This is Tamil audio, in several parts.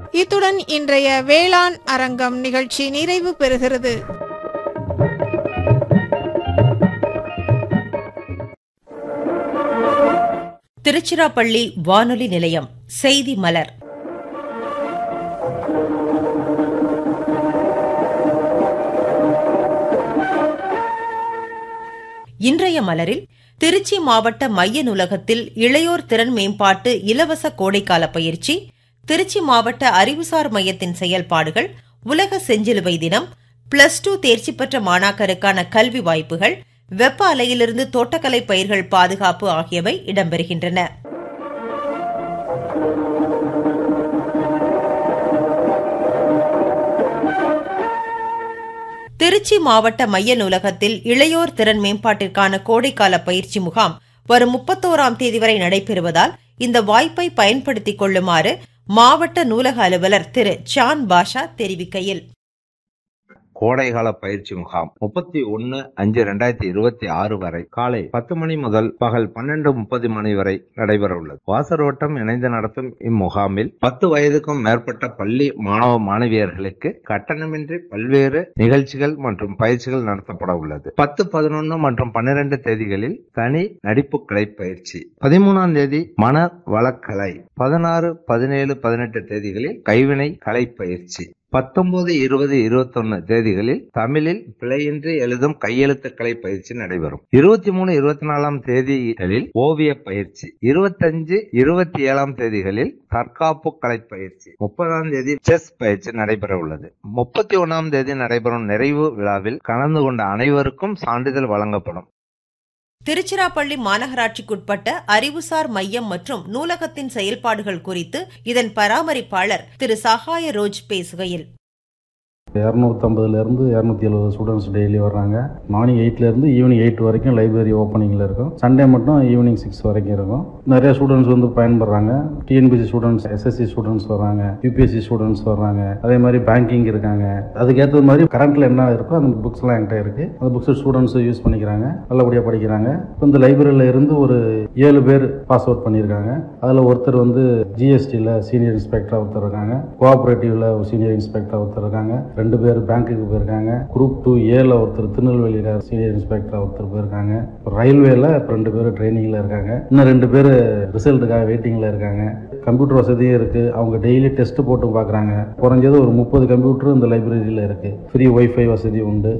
இத்துடன் இன்றைய வேளாண் அரங்கம் நிகழ்ச்சி நிறைவு பெறுகிறது திருச்சிராப்பள்ளி வானொலி நிலையம் செய்தி மலர் இன்றைய மலரில் திருச்சி மாவட்ட மைய நூலகத்தில் இளையோர் திறன் மேம்பாட்டு இலவச கோடைக்கால பயிற்சி திருச்சி மாவட்ட அறிவுசார் மையத்தின் செயல்பாடுகள் உலக செஞ்சிலுவை தினம் பிளஸ் டூ தேர்ச்சி பெற்ற மாணாக்கருக்கான கல்வி வாய்ப்புகள் வெப்ப அலையிலிருந்து தோட்டக்கலை பயிர்கள் பாதுகாப்பு ஆகியவை இடம்பெறுகின்றன திருச்சி மாவட்ட மைய நூலகத்தில் இளையோர் திறன் மேம்பாட்டிற்கான கோடைக்கால பயிற்சி முகாம் வரும் முப்பத்தோராம் தேதி வரை நடைபெறுவதால் இந்த வாய்ப்பை பயன்படுத்திக் கொள்ளுமாறு மாவட்ட நூலக அலுவலர் திரு சான் பாஷா தெரிவிக்கையில் கோடைகால பயிற்சி முகாம் முப்பத்தி ஒன்னு அஞ்சு ரெண்டாயிரத்தி இருபத்தி ஆறு வரை காலை பத்து மணி முதல் பகல் பன்னெண்டு முப்பது மணி வரை நடைபெற உள்ளது வாசரோட்டம் இணைந்து நடத்தும் இம்முகாமில் பத்து வயதுக்கும் மேற்பட்ட பள்ளி மாணவ மாணவியர்களுக்கு கட்டணமின்றி பல்வேறு நிகழ்ச்சிகள் மற்றும் பயிற்சிகள் நடத்தப்பட உள்ளது பத்து பதினொன்று மற்றும் பன்னிரண்டு தேதிகளில் தனி நடிப்பு கலை பயிற்சி பதிமூணாம் தேதி மன வளக்கலை பதினாறு பதினேழு பதினெட்டு தேதிகளில் கைவினை கலை பயிற்சி பத்தொன்பது இருபது இருபத்தொன்னு தேதிகளில் தமிழில் பிழையின்றி எழுதும் கையெழுத்துக்களை பயிற்சி நடைபெறும் இருபத்தி மூணு இருபத்தி நாலாம் தேதிகளில் ஓவிய பயிற்சி இருபத்தஞ்சு இருபத்தி ஏழாம் தேதிகளில் தற்காப்பு கலை பயிற்சி முப்பதாம் தேதி செஸ் பயிற்சி நடைபெற உள்ளது முப்பத்தி ஒன்னாம் தேதி நடைபெறும் நிறைவு விழாவில் கலந்து கொண்ட அனைவருக்கும் சான்றிதழ் வழங்கப்படும் திருச்சிராப்பள்ளி மாநகராட்சிக்குட்பட்ட அறிவுசார் மையம் மற்றும் நூலகத்தின் செயல்பாடுகள் குறித்து இதன் பராமரிப்பாளர் திரு சகாய ரோஜ் பேசுகையில் இரநூத்தம்பதுலேருந்து இரநூத்தி எழுபது ஸ்டூடெண்ட்ஸ் டெய்லி வர்றாங்க மார்னிங் எயிட்லேருந்து ஈவினிங் எயிட் வரைக்கும் லைப்ரரி ஓப்பனிங்கில் இருக்கும் சண்டே மட்டும் ஈவினிங் சிக்ஸ் வரைக்கும் இருக்கும் நிறைய ஸ்டூடெண்ட்ஸ் வந்து பயன்படுறாங்க டிஎன்பிசி ஸ்டூடெண்ட்ஸ் எஸ்எஸ்சி ஸ்டூடெண்ட்ஸ் வர்றாங்க யூபிஎஸ்சி ஸ்டூடெண்ட்ஸ் வர்றாங்க அதே மாதிரி பேங்கிங் இருக்காங்க அதுக்கேற்ற மாதிரி கரண்ட்டில் என்ன இருக்கோ அந்த புக்ஸ்லாம் என்கிட்ட இருக்குது அந்த புக்ஸ் ஸ்டூடெண்ட்ஸ் யூஸ் பண்ணிக்கிறாங்க நல்லபடியாக படிக்கிறாங்க இப்போ இந்த லைப்ரரியில் இருந்து ஒரு ஏழு பேர் பாஸ் அவுட் பண்ணியிருக்காங்க அதில் ஒருத்தர் வந்து ஜிஎஸ்டியில் சீனியர் இன்ஸ்பெக்டராக ஒருத்தர் இருக்காங்க கோஆப்ரேட்டிவ்ல ஒரு சீனியர் இன்ஸ்பெக்டராக ஒருத்தர் இருக்காங்க ரெண்டு பேர் பேங்க்குக்கு போயிருக்காங்க குரூப் டூ ஏல ஒருத்தர் திருநெல்வேலியில் சீனியர் இன்ஸ்பெக்டராக ஒருத்தர் போயிருக்காங்க இப்போ ரயில்வேல இப்போ ரெண்டு பேர் ட்ரைனிங்கில் இருக்காங்க இன்னும் ரெண்டு பேர் ரிசல்ட்டுக்காக வெயிட்டிங்கில் இருக்காங்க கம்ப்யூட்டர் வசதியும் இருக்குது அவங்க டெய்லி டெஸ்ட் போட்டு பார்க்குறாங்க குறைஞ்சது ஒரு முப்பது கம்ப்யூட்டர் இந்த லைப்ரரியில் இருக்குது ஃப்ரீ ஒய்ஃபை வசதி உண்டு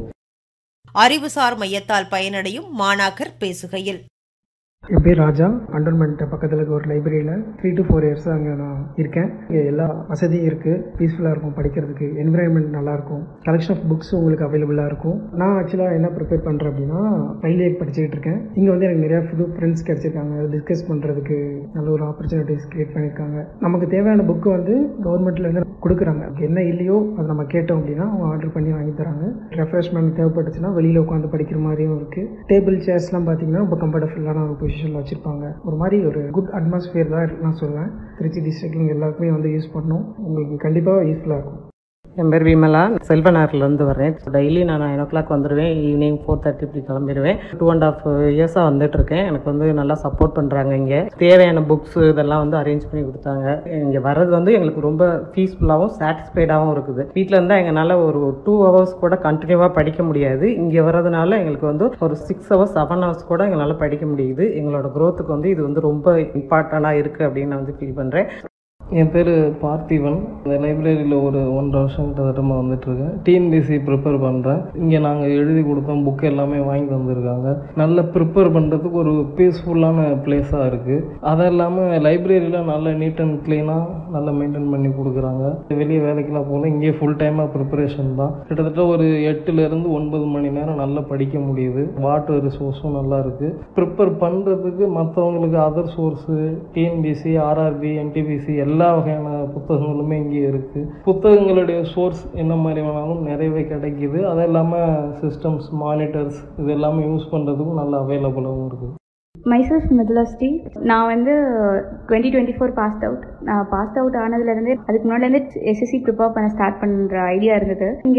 அறிவுசார் மையத்தால் பயனடையும் மாணாக்கர் பேசுகையில் என் பேர் ராஜா கண்டோன்மெண்ட் பக்கத்தில் இருக்க ஒரு லைப்ரரியில் த்ரீ டு ஃபோர் இயர்ஸ் அங்கே நான் இருக்கேன் இங்கே எல்லா வசதியும் இருக்குது பீஸ்ஃபுல்லாக இருக்கும் படிக்கிறதுக்கு என்விரான்மெண்ட் நல்லாயிருக்கும் கலெக்ஷன் ஆஃப் புக்ஸ் உங்களுக்கு அவைலபிளாக இருக்கும் நான் ஆக்சுவலாக என்ன ப்ரிப்பேர் பண்ணுறேன் அப்படின்னா ரயில்வே படிச்சுக்கிட்டு இருக்கேன் இங்கே வந்து எனக்கு நிறையா புது ஃப்ரெண்ட்ஸ் கிடச்சிருக்காங்க அதை டிஸ்கஸ் பண்ணுறதுக்கு நல்ல ஒரு ஆப்பர்ச்சுனிட்டிஸ் கிரியேட் பண்ணியிருக்காங்க நமக்கு தேவையான புக்கு வந்து கவர்மெண்ட்லேருந்து கொடுக்குறாங்க என்ன இல்லையோ அதை நம்ம கேட்டோம் அப்படின்னா அவங்க ஆர்டர் பண்ணி வாங்கி தராங்க ரெஃப்ரெஷ்மெண்ட் தேவைப்பட்டுச்சுன்னா வெளியில் உட்காந்து படிக்கிற மாதிரியும் இருக்குது டேபிள் சேர்ஸ்லாம் பார்த்தீங்கன்னா ரொம்ப கம்ஃபர்டபுளான ஒரு பொசிஷனில் வச்சுருப்பாங்க ஒரு மாதிரி ஒரு குட் அட்மாஸ்பியர் தான் நான் சொல்லுவேன் திருச்சி டிஸ்ட்ரிக்ட் எல்லாருக்குமே வந்து யூஸ் பண்ணணும் உங்களுக்கு கண்டிப்பாக யூஸ்ஃபுல்லாக இருக்கும் என் பேர் விமலா செல்வனார்லேருந்து வரேன் டெய்லி நான் நைன் ஓ கிளாக் வந்துடுவேன் ஈவினிங் ஃபோர் தேர்ட்டி இப்படி கிளம்பிடுவேன் டூ அண்ட் ஆஃப் இயர்ஸாக வந்துட்டு இருக்கேன் எனக்கு வந்து நல்லா சப்போர்ட் பண்ணுறாங்க இங்கே தேவையான புக்ஸ் இதெல்லாம் வந்து அரேஞ்ச் பண்ணி கொடுத்தாங்க இங்கே வர்றது வந்து எங்களுக்கு ரொம்ப பீஸ்ஃபுல்லாகவும் சாட்டிஸ்ஃபைடாகவும் இருக்குது வீட்டில் இருந்தால் எங்களால் ஒரு டூ ஹவர்ஸ் கூட கண்டினியூவாக படிக்க முடியாது இங்கே வர்றதுனால எங்களுக்கு வந்து ஒரு சிக்ஸ் ஹவர்ஸ் செவன் ஹவர்ஸ் கூட எங்களால் படிக்க முடியுது எங்களோட க்ரோத்துக்கு வந்து இது வந்து ரொம்ப இம்பார்ட்டண்ட்டாக இருக்குது அப்படின்னு நான் வந்து ஃபீல் பண்ணுறேன் என் பேர் பார்த்திபன் இந்த லைப்ரரியில் ஒரு ஒன்றரை வருஷம் கிட்டத்தட்டமாக வந்துட்டுருக்கேன் டிஎன்பிசி ப்ரிப்பேர் பண்ணுறேன் இங்கே நாங்கள் எழுதி கொடுத்தோம் புக் எல்லாமே வாங்கி வந்திருக்காங்க நல்ல ப்ரிப்பேர் பண்ணுறதுக்கு ஒரு பீஸ்ஃபுல்லான பிளேஸாக இருக்குது அது இல்லாமல் லைப்ரரியில் நல்ல நீட் அண்ட் க்ளீனாக நல்லா மெயின்டைன் பண்ணி கொடுக்குறாங்க வெளியே வேலைக்கெல்லாம் போகல இங்கேயே ஃபுல் டைமாக ப்ரிப்பரேஷன் தான் கிட்டத்தட்ட ஒரு எட்டுலேருந்து ஒன்பது மணி நேரம் நல்லா படிக்க முடியுது வாட்டர் ரிசோர்ஸும் நல்லா இருக்குது ப்ரிப்பேர் பண்ணுறதுக்கு மற்றவங்களுக்கு other source TNPSC RRB NTPC எல்லா எல்லா வகையான புத்தகங்களுமே இங்கே இருக்குது புத்தகங்களுடைய சோர்ஸ் என்ன மாதிரி வேணாலும் நிறையவே கிடைக்கிது அது இல்லாமல் சிஸ்டம்ஸ் மானிட்டர்ஸ் இது எல்லாமே யூஸ் பண்ணுறதுக்கும் நல்லா அவைலபிளாகவும் இருக்குது மைசெல்ஃப் மிதுலஸ்ரீ நான் வந்து twenty twenty four passed out நான் பாஸ்ட் அவுட் ஆனதுலேருந்து அதுக்கு முன்னாடிலேருந்து எஸ்எஸ்சி ப்ரிப்பேர் பண்ண ஸ்டார்ட் பண்ணுற ஐடியா இருந்தது இங்கே